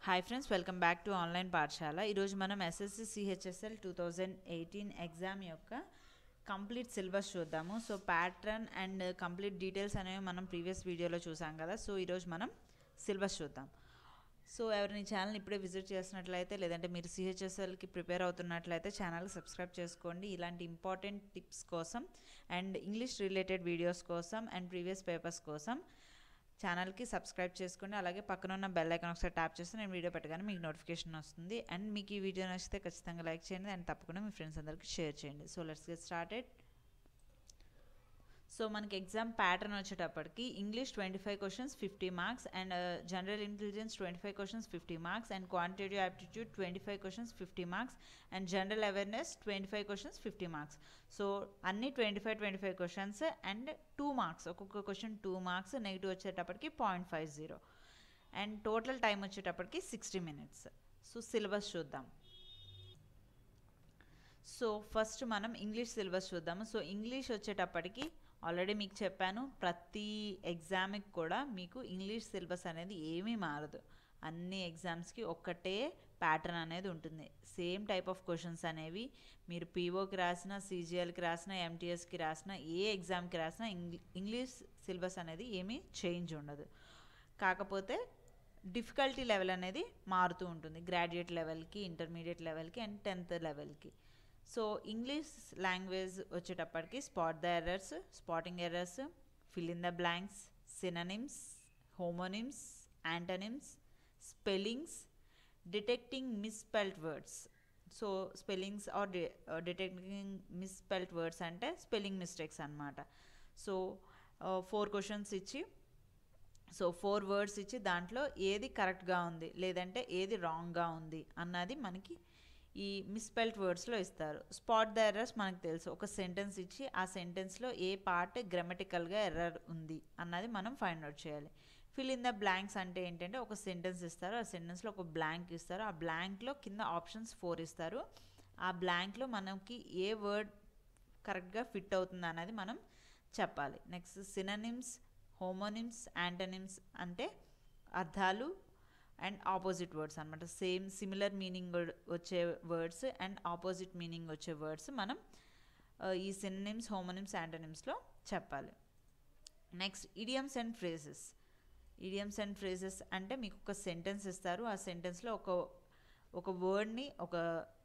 hi friends welcome back to online పాఠశాల ఈరోజు మనం SSC CHSL two thousand eighteen exam యొక్క కంప్లీట్ సిలబస్ చూద్దాము so pattern and complete details అనేవి మనం ప్రీవియస్ వీడియోలో చూసాం కదా సో ఈరోజు మనం సిలబస్ చూద్దాం సో ఎవరిని ఛానల్ ఇప్పుడే విజిట్ చేసినట్లయితే లేదంటే మీరు సిహెచ్ఎస్ఎల్కి ప్రిపేర్ అవుతున్నట్లయితే ఛానల్ సబ్స్క్రైబ్ చేసుకోండి ఇలాంటి ఇంపార్టెంట్ టిప్స్ కోసం అండ్ ఇంగ్లీష్ రిలేటెడ్ వీడియోస్ కోసం అండ్ ప్రీవియస్ పేపర్స్ కోసం ఛానల్కి సబ్స్క్రైబ్ చేసుకోండి అలాగే పక్కన ఉన్న బెల్ ఐకాన్ ఒకసారి ట్యాప్ చేస్తే నేను వీడియో పెట్టగానే మీకు నోటిఫికేషన్ వస్తుంది అండ్ మీకు ఈ వీడియో నచ్చితే ఖచ్చితంగా లైక్ చేయండి అండ్ తప్పకుండా మీ ఫ్రెండ్స్ అందరికీ షేర్ చేయండి so let's get started so మనకి ఎగ్జామ్ ప్యాటర్న్ వచ్చేటప్పటికి English twenty five questions fifty marks and general intelligence twenty five questions fifty marks and quantitative aptitude twenty five questions fifty marks and general awareness twenty five questions fifty marks so అన్ని twenty five twenty five questions and two marks ఒక్కొక్క question two marks negative వచ్చేటప్పటికి point five zero and total time వచ్చేటప్పటికి sixty minutes so syllabus చూద్దాం so first మనం English syllabus చూద్దాము so English వచ్చేటప్పటికి already మీకు చెప్పాను ప్రతి ఎగ్జామ్కి కూడా మీకు ఇంగ్లీష్ సిలబస్ అనేది ఏమీ మారదు అన్ని ఎగ్జామ్స్కి ఒక్కటే ప్యాటర్న్ అనేది ఉంటుంది సేమ్ టైప్ ఆఫ్ క్వశ్చన్స్ అనేవి మీరు పీఓకి రాసిన సీజీఎల్కి రాసిన ఎంటీఎస్కి రాసిన ఏ ఎగ్జామ్కి రాసినా ఇంగ్లీష్ సిలబస్ అనేది ఏమీ చేంజ్ ఉండదు కాకపోతే డిఫికల్టీ లెవెల్ అనేది మారుతూ ఉంటుంది గ్రాడ్యుయేట్ లెవెల్కి ఇంటర్మీడియట్ లెవెల్కి అండ్ టెన్త్ లెవెల్కి సో ఇంగ్లీష్ లాంగ్వేజ్ వచ్చేటప్పటికి spot the errors spotting errors fill in the blanks synonyms homonyms antonyms spellings detecting misspelt words so spellings or detecting misspelt words అంటే spelling mistakes అనమాట so four questions ఇచ్చి so four words ఇచ్చి దాంట్లో ఏది కరెక్ట్గా ఉంది లేదంటే ఏది రాంగ్గా ఉంది అన్నది మనకి ఈ మిస్పెల్ట్ వర్డ్స్లో ఇస్తారు స్పాట్ ద ఎర్రర్స్ మనకు తెలుసు ఒక సెంటెన్స్ ఇచ్చి ఆ సెంటెన్స్లో ఏ పార్ట్ గ్రామటికల్గా ఎర్రర్ ఉంది అన్నది మనం ఫైండ్ అవుట్ చేయాలి ఫిల్ ఇన్ ద బ్లాంక్స్ అంటే ఏంటంటే ఒక సెంటెన్స్ ఇస్తారు ఆ సెంటెన్స్లో ఒక బ్లాంక్ ఇస్తారు ఆ బ్లాంక్లో కింద ఆప్షన్స్ ఫోర్ ఇస్తారు ఆ బ్లాంక్లో మనకి ఏ వర్డ్ కరెక్ట్గా ఫిట్ అవుతుంది అన్నది మనం చెప్పాలి నెక్స్ట్ సిననిమ్స్ హోమోనిమ్స్ యాంటనిమ్స్ అంటే అర్థాలు అండ్ ఆపోజిట్ వర్డ్స్ అనమాట సేమ్ సిమిలర్ మీనింగ్ వచ్చే వర్డ్స్ అండ్ ఆపోజిట్ మీనింగ్ వచ్చే వర్డ్స్ మనం ఈ సినిమ్స్ హోమోనిమ్స్ యాంటనిమ్స్లో చెప్పాలి next idioms and phrases idioms and phrases అంటే మీకు ఒక సెంటెన్స్ ఇస్తారు ఆ సెంటెన్స్లో ఒక ఒక వర్డ్ని ఒక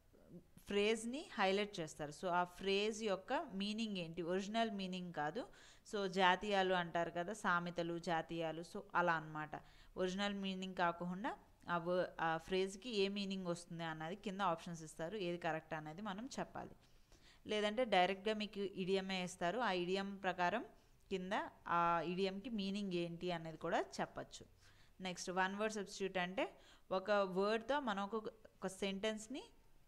ఫ్రేజ్ని హైలైట్ చేస్తారు సో ఆ ఫ్రేజ్ యొక్క మీనింగ్ ఏంటి ఒరిజినల్ మీనింగ్ కాదు సో జాతీయాలు అంటారు కదా సామెతలు జాతీయాలు సో అలా అనమాట ఒరిజినల్ మీనింగ్ కాకుండా ఆ వ ఆ ఫ్రేజ్కి ఏ మీనింగ్ వస్తుంది అన్నది కింద ఆప్షన్స్ ఇస్తారు ఏది కరెక్ట్ అనేది మనం చెప్పాలి లేదంటే డైరెక్ట్గా మీకు ఇడియమే ఇస్తారు ఆ ఇడియం ప్రకారం కింద ఆ ఇడియంకి మీనింగ్ ఏంటి అనేది కూడా చెప్పచ్చు నెక్స్ట్ వన్ వర్డ్ సబ్స్టిట్యూట్ అంటే ఒక వర్డ్తో మనం ఒక ఒక సెంటెన్స్ని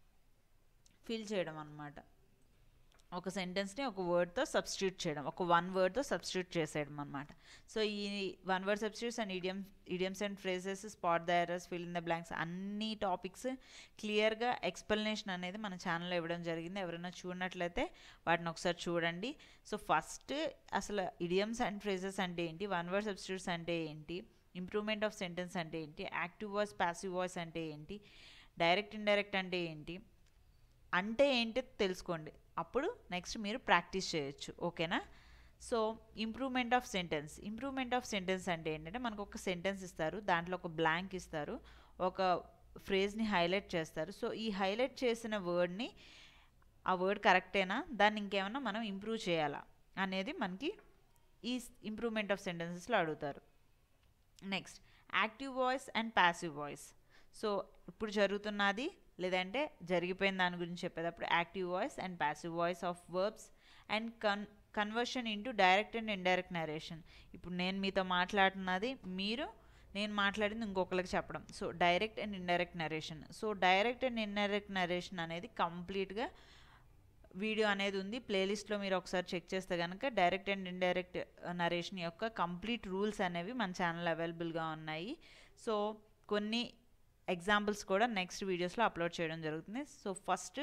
ఫిల్ చేయడం అనమాట ఒక సెంటెన్స్ని ఒక వర్డ్తో సబ్స్టిట్యూట్ చేయడం ఒక వన్ వర్డ్తో సబ్స్టిట్యూట్ చేసేయడం అనమాట సో ఈ one word substitutes and idiom idioms and phrases spot the errors fill in the blanks అన్ని టాపిక్స్ క్లియర్గా ఎక్స్ప్లెనేషన్ అనేది మన ఛానల్లో ఇవ్వడం జరిగింది ఎవరైనా చూడనట్లయితే వాటిని ఒకసారి చూడండి సో ఫస్ట్ అసలు ఇడియమ్స్ అండ్ ఫ్రేజెస్ అంటే ఏంటి వన్ వర్డ్ సబ్స్టిట్యూట్స్ అంటే ఏంటి ఇంప్రూవ్మెంట్ ఆఫ్ సెంటెన్స్ అంటే ఏంటి యాక్టివ్ వాయిస్ ప్యాసివ్ వాయిస్ అంటే ఏంటి డైరెక్ట్ ఇండైరెక్ట్ అంటే ఏంటి అంటే ఏంటి తెలుసుకోండి అప్పుడు నెక్స్ట్ మీరు ప్రాక్టీస్ చేయొచ్చు ఓకేనా so improvement of sentence improvement of sentence అంటే ఏంటంటే మనకు ఒక సెంటెన్స్ ఇస్తారు దాంట్లో ఒక బ్లాంక్ ఇస్తారు ఒక ఫ్రేజ్ని హైలైట్ చేస్తారు సో ఈ హైలైట్ చేసిన వర్డ్ని ఆ వర్డ్ కరెక్టేనా దాన్ని ఇంకేమైనా మనం ఇంప్రూవ్ చేయాలా అనేది మనకి ఈ ఇంప్రూవ్మెంట్ ఆఫ్ సెంటెన్సెస్లో అడుగుతారు next active voice and passive voice so ఇప్పుడు జరుగుతున్నది లేదంటే జరిగిపోయిన దాని గురించి చెప్పేటప్పుడు active voice and passive voice of verbs and con conversion into direct and indirect narration ఇప్పుడు నేను మీతో మాట్లాడుతున్నది మీరు నేను మాట్లాడింది ఇంకొకరికి చెప్పడం so direct and indirect narration so direct and indirect narration అనేది కంప్లీట్గా వీడియో అనేది ఉంది ప్లేలిస్ట్లో మీరు ఒకసారి చెక్ చేస్తే కనుక డైరెక్ట్ అండ్ ఇండైరెక్ట్ నరేషన్ యొక్క కంప్లీట్ రూల్స్ అనేవి మన ఛానల్ అవైలబుల్గా ఉన్నాయి సో కొన్ని ఎగ్జాంపుల్స్ కూడా నెక్స్ట్ వీడియోస్లో అప్లోడ్ చేయడం జరుగుతుంది so first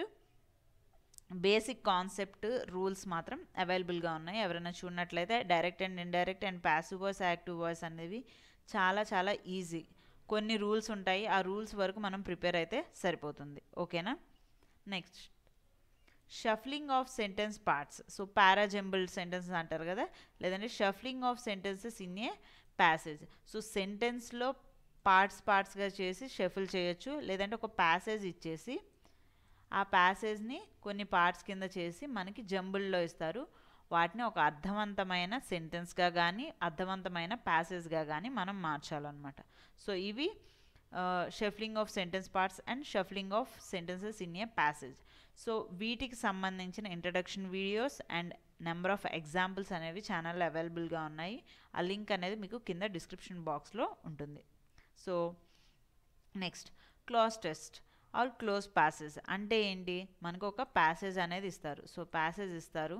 basic concept rules మాత్రం అవైలబుల్గా ఉన్నాయి ఎవరైనా చూడనట్లయితే direct and indirect and passive voice active voice అనేవి చాలా చాలా ఈజీ కొన్ని రూల్స్ ఉంటాయి ఆ రూల్స్ వరకు మనం ప్రిపేర్ అయితే సరిపోతుంది ఓకేనా next shuffling of sentence parts so parajumbled sentences అంటారు కదా లేదంటే shuffling of sentences in a passage so సెంటెన్స్లో పార్ట్స్ పార్ట్స్గా చేసి షఫుల్ చేయొచ్చు లేదంటే ఒక ప్యాసేజ్ ఇచ్చేసి ఆ ప్యాసేజ్ని కొన్ని పార్ట్స్ కింద చేసి మనకి జంబుల్లో ఇస్తారు వాటిని ఒక అర్థవంతమైన సెంటెన్స్గా కానీ అర్థవంతమైన ప్యాసేజ్గా కానీ మనం మార్చాలన్నమాట సో ఇవి shuffling of sentence parts and shuffling of sentences in a passage so వీటికి సంబంధించిన introduction videos and number of examples అనేవి ఛానల్లో అవైలబుల్గా ఉన్నాయి ఆ లింక్ అనేది మీకు కింద డిస్క్రిప్షన్ బాక్స్లో ఉంటుంది so next class test or cloze passage అంటే ఏంటి మనకు ఒక ప్యాసేజ్ అనేది ఇస్తారు సో ప్యాసేజ్ ఇస్తారు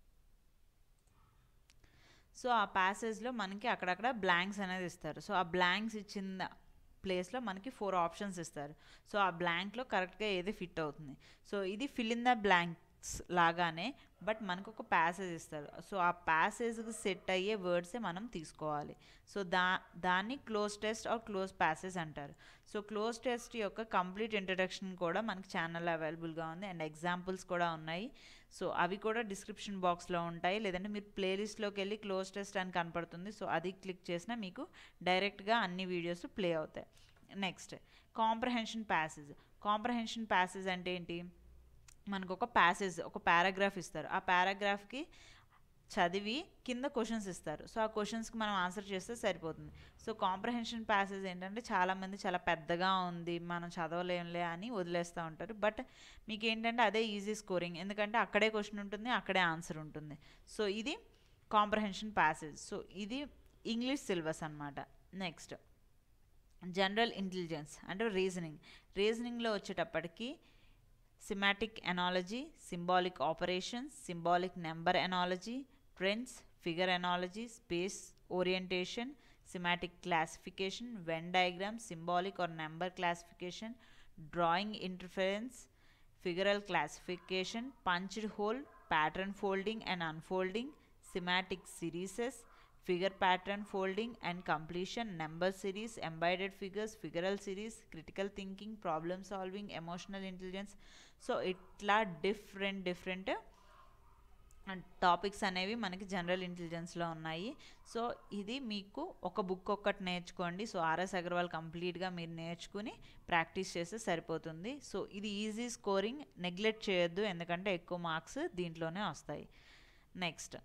సో ఆ ప్యాసేజ్లో మనకి అక్కడక్కడ బ్లాంక్స్ అనేది ఇస్తారు సో ఆ బ్లాంక్స్ ఇచ్చిన ప్లేస్లో మనకి ఫోర్ ఆప్షన్స్ ఇస్తారు సో ఆ బ్లాంక్లో కరెక్ట్గా ఏది ఫిట్ అవుతుంది సో ఇది ఫిల్ ఇన్ ద బ్లాంక్స్ లాగానే బట్ మనకు ఒక ప్యాసేజ్ ఇస్తారు సో ఆ ప్యాసేజ్కి సెట్ అయ్యే వర్డ్సే మనం తీసుకోవాలి సో దా దాన్ని cloze test or cloze passage అంటారు సో క్లోజ్ టెస్ట్ యొక్క కంప్లీట్ ఇంట్రడక్షన్ కూడా మనకి ఛానల్లో అవైలబుల్గా ఉంది అండ్ ఎగ్జాంపుల్స్ కూడా ఉన్నాయి సో అవి కూడా డిస్క్రిప్షన్ బాక్స్లో ఉంటాయి లేదంటే మీరు ప్లేలిస్ట్లోకి వెళ్ళి క్లోజ్ టెస్ట్ అని కనపడుతుంది సో అది క్లిక్ చేసినా మీకు డైరెక్ట్గా అన్ని వీడియోస్ ప్లే అవుతాయి next comprehension passage comprehension passage అంటే ఏంటి మనకు ఒక ప్యాసేజ్ ఒక పారాగ్రాఫ్ ఇస్తారు ఆ పారాగ్రాఫ్కి చదివి కింద క్వశ్చన్స్ ఇస్తారు సో ఆ క్వశ్చన్స్కి మనం ఆన్సర్ చేస్తే సరిపోతుంది సో కాంప్రహెన్షన్ ప్యాసేజ్ ఏంటంటే చాలామంది చాలా పెద్దగా ఉంది మనం చదవలేంలే అని వదిలేస్తూ ఉంటారు బట్ మీకు ఏంటంటే అదే ఈజీ స్కోరింగ్ ఎందుకంటే అక్కడే క్వశ్చన్ ఉంటుంది అక్కడే ఆన్సర్ ఉంటుంది సో ఇది కాంప్రహెన్షన్ ప్యాసేజ్ సో ఇది ఇంగ్లీష్ సిలబస్ అనమాట నెక్స్ట్ జనరల్ ఇంటెలిజెన్స్ అంటే రీజనింగ్ రీజనింగ్లో వచ్చేటప్పటికి semantic analogy symbolic operations symbolic number analogy trends figure analogy space orientation semantic classification Venn diagram symbolic or number classification drawing interference figural classification punched hole pattern folding and unfolding semantic series figure pattern folding and completion number series embedded figures figural series critical thinking problem solving emotional intelligence so ఇట్లా different different topics అనేవి మనకి general ఇంటెలిజెన్స్లో ఉన్నాయి so ఇది మీకు ఒక book ఒక్కటి నేర్చుకోండి so RS Agarwal కంప్లీట్గా మీరు నేర్చుకుని ప్రాక్టీస్ చేస్తే సరిపోతుంది సో ఇది ఈజీ స్కోరింగ్ నెగ్లెక్ట్ చేయొద్దు ఎందుకంటే ఎక్కువ మార్క్స్ దీంట్లోనే వస్తాయి నెక్స్ట్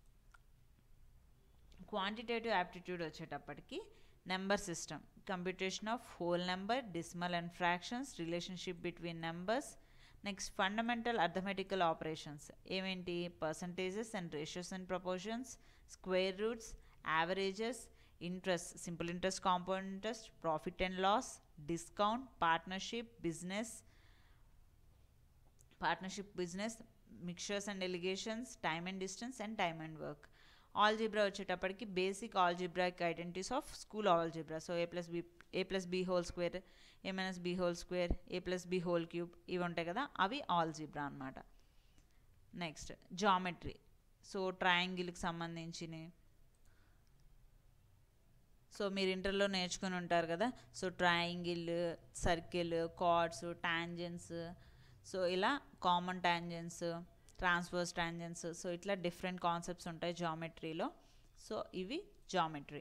క్వాంటిటేటివ్ యాప్టిట్యూడ్ వచ్చేటప్పటికి number system computation of whole number decimal and fractions relationship between numbers next fundamental arithmetical operations ఏమేంటి percentages and ratios and proportions square roots averages interest simple interest compound interest profit and loss discount partnership business partnership business mixtures and alligations time and distance and time and work algebra వచ్చేటప్పటికి basic algebraic identities of school algebra so A plus B A plus B whole square A minus B whole square A plus B whole cube ఇవి ఉంటాయి కదా అవి algebra అనమాట next geometry so ట్రయాంగిల్కి సంబంధించినవి so మీరు ఇంటర్లో నేర్చుకుని ఉంటారు కదా so triangle circle chords tangents so ఇలా common tangents transverse tangents so ఇట్లా డిఫరెంట్ కాన్సెప్ట్స్ ఉంటాయి జామెట్రీలో సో ఇవి జామెట్రీ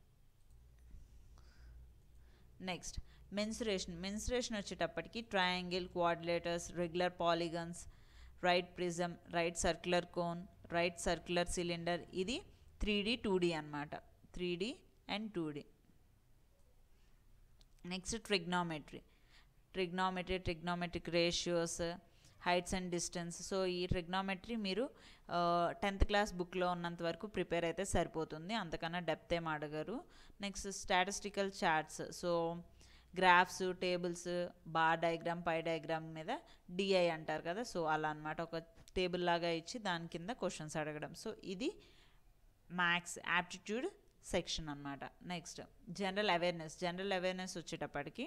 నెక్స్ట్ మెన్సురేషన్ మెన్సురేషన్ వచ్చేటప్పటికి triangle quadrilaterals regular polygons right prism right circular cone right circular cylinder ఇది త్రీ డి టూ డి అనమాట three D and two D next trigonometry trigonometry trigonometric ratios heights and distance so ఈ ట్రిగ్నామెట్రీ మీరు tenth class బుక్లో ఉన్నంత వరకు prepare అయితే సరిపోతుంది అంతకన్నా డెప్త్ ఏం అడగరు next statistical charts so graphs tables bar diagram pie diagram మీద డిఐ అంటారు కదా సో అలా అనమాట ఒక టేబుల్ లాగా ఇచ్చి దాని కింద క్వశ్చన్స్ అడగడం సో ఇది మ్యాథ్స్ యాప్టిట్యూడ్ సెక్షన్ అనమాట next general awareness general awareness వచ్చేటప్పటికి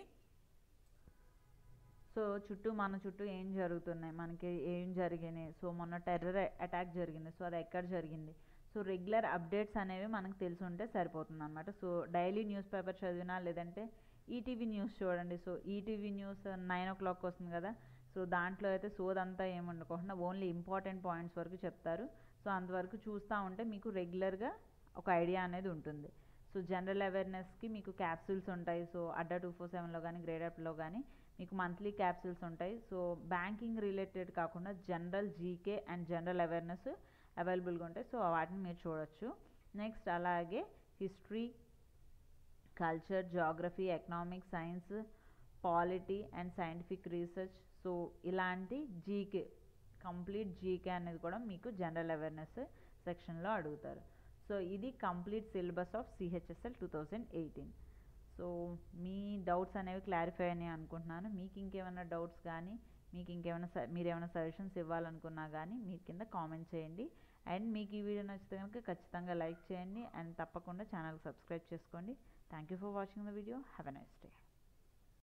సో చుట్టూ మన చుట్టూ ఏం జరుగుతున్నాయి మనకి ఏం జరిగినాయి సో మొన్న టెర్రర్ అటాక్ జరిగింది సో అది ఎక్కడ జరిగింది సో రెగ్యులర్ అప్డేట్స్ అనేవి మనకు తెలిసి ఉంటే సరిపోతుంది అనమాట సో డైలీ న్యూస్ పేపర్ చదివినా లేదంటే ఈటీవీ న్యూస్ చూడండి so ETV news nine o'clock వస్తుంది కదా సో దాంట్లో అయితే సోదంతా ఏముండకుండా ఓన్లీ ఇంపార్టెంట్ పాయింట్స్ వరకు చెప్తారు సో అంతవరకు చూస్తూ ఉంటే మీకు రెగ్యులర్గా ఒక ఐడియా అనేది ఉంటుంది సో జనరల్ అవేర్నెస్కి మీకు క్యాప్సూల్స్ ఉంటాయి సో అడ్డా టూ ఫోర్ సెవెన్లో కానీ గ్రేడ్ అప్లో కానీ మీకు మంత్లీ క్యాప్సూల్స్ ఉంటాయి సో బ్యాంకింగ్ రిలేటెడ్ కాకుండా general GK and general awareness అవైలబుల్గా ఉంటాయి సో వాటిని మీరు చూడొచ్చు నెక్స్ట్ అలాగే history culture geography economics science polity and scientific research so ఇలాంటి జీకే కంప్లీట్ జీకే అనేది కూడా మీకు జనరల్ అవేర్నెస్ సెక్షన్లో అడుగుతారు సో ఇది complete syllabus of CHSL two thousand eighteen so మీ డౌట్స్ అనేవి క్లారిఫై అయినాయి అనుకుంటున్నాను మీకు ఇంకేమైనా డౌట్స్ కానీ మీకు ఇంకేమైనా స మీరు ఏమైనా సజెషన్స్ ఇవ్వాలనుకున్నా కానీ మీరు కింద కామెంట్ చేయండి అండ్ మీకు ఈ వీడియో నచ్చితే కనుక ఖచ్చితంగా లైక్ చేయండి అండ్ తప్పకుండా ఛానల్ సబ్స్క్రైబ్ చేసుకోండి thank you for watching the video have a nice day